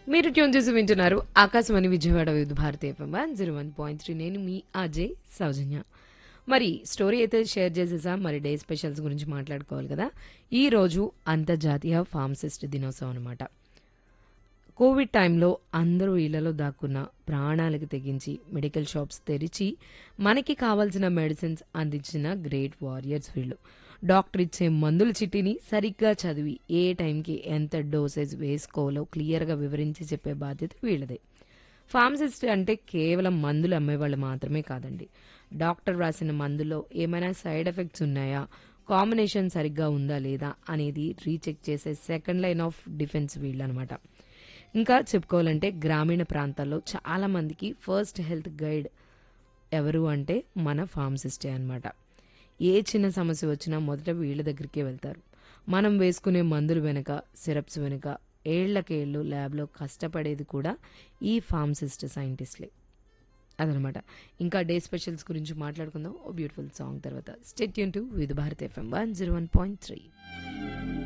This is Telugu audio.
మీరు ట్యూన్ చేసి వింటున్నారు Akashvani Vijayawada Vividh Bharati FM one zero one point three నేను మీ అజయ్ సౌజన్య మరి స్టోరీ అయితే షేర్ చేసేసా మరి డే స్పెషల్స్ గురించి మాట్లాడుకోవాలి కదా ఈ రోజు అంతర్జాతీయ ఫార్మసిస్ట్ దినోత్సవం అనమాట కోవిడ్ టైంలో అందరూ ఇళ్లలో దాక్కున్న ప్రాణాలకు తెగించి మెడికల్ షాప్స్ తెరిచి మనకి కావాల్సిన మెడిసిన్స్ అందించిన గ్రేట్ వారియర్స్ వీళ్ళు డాక్టర్ ఇచ్చే మందుల చిట్టిని సరిగ్గా చదివి ఏ టైంకి ఎంత డోసేజ్ వేసుకోవాలో క్లియర్గా వివరించి చెప్పే బాధ్యత వీళ్ళదే ఫార్మసిస్ట్ అంటే కేవలం మందులు అమ్మేవాళ్ళు మాత్రమే కాదండి డాక్టర్ రాసిన మందులో ఏమైనా సైడ్ ఎఫెక్ట్స్ ఉన్నాయా కాంబినేషన్ సరిగ్గా ఉందా లేదా అనేది రీచెక్ చేసే సెకండ్ లైన్ ఆఫ్ డిఫెన్స్ వీళ్ళు అనమాట ఇంకా చెప్పుకోవాలంటే గ్రామీణ ప్రాంతాల్లో చాలా మందికి ఫస్ట్ హెల్త్ గైడ్ ఎవరు అంటే మన ఫార్మసిస్టే అనమాట ఏ చిన్న సమస్య వచ్చినా మొదట వీళ్ళ దగ్గరికే వెళ్తారు మనం వేసుకునే మందులు వెనుక సిరప్స్ వెనుక ఏళ్లకేళ్ళు ల్యాబ్లో కష్టపడేది కూడా ఈ ఫార్మసిస్ట్ సైంటిస్ట్లే అదనమాట ఇంకా డే స్పెషల్స్ గురించి మాట్లాడుకుందాం ఓ బ్యూటిఫుల్ సాంగ్ తర్వాత stay tune to with Bharat FM one zero one point three